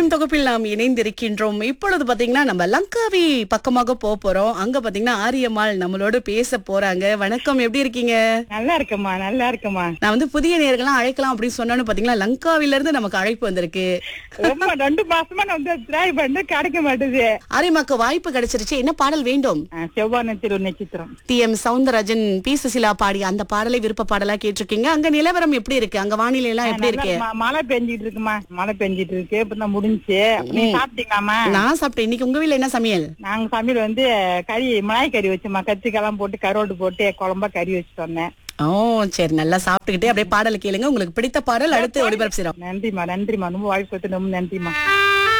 இதயம் தொகுப்பில் நாம் இணைந்திருக்கின்றோம் இப்பொழுது பாத்தீங்கன்னா நம்ம லங்காவி பக்கமாக போக போறோம் அங்க பாத்தீங்கன்னா ஆரியம்மாள் நம்மளோட பேச போறாங்க வணக்கம் எப்படி இருக்கீங்க நல்லா இருக்குமா நல்லா இருக்குமா நான் வந்து புதிய நேர்கள்லாம் அழைக்கலாம் அப்படின்னு சொன்னோன்னு பாத்தீங்கன்னா லங்காவில இருந்து நமக்கு அழைப்பு வந்திருக்கு ரொம்ப ரெண்டு மாசமா நான் வந்து ட்ரை பண்ண கிடைக்க மாட்டேது ஆரியம்மாக்கு வாய்ப்பு கிடைச்சிருச்சு என்ன பாடல் வேண்டும் ஆ, செவ்வாய் திரு நட்சத்திரம் T M Soundararajan P Susheela பாடி அந்த பாடலை விருப்ப பாடலா கேட்டிருக்கீங்க அங்க நிலவரம் எப்படி இருக்கு அங்க வானிலை எல்லாம் எப்படி இருக்கு ம- மழை பெஞ்சிட்டு இருக்குமா மழை பெஞ்சிட்டு இருக்கு இப்பதான் முடிஞ்சுச்சு நீ சாப்பிட்டீங்களாமா நான் சாப்பிட்டேன் இன்னைக்கு உங்க வீட்ல என்ன சமையல் நாங்க சமையல் வந்து கறி மிளகாய் கறி வச்சோமா கத்திரிக்காய்லாம் போட்டு கருவாடு போட்டு குழம்பா கறி வச்சுட்டு வந்தேன் ஓ சரி நல்லா சாப்பிட்டுக்கிட்டே அப்படியே பாடல் கேளுங்க உங்களுக்கு பிடித்த பாடல் அடுத்து ஒளிபரப்பு செய்றோம் நன்றிமா நன்றிமா ரொம்ப வாய்ப்பு கொடுத்து ரொம்ப நன்றிமா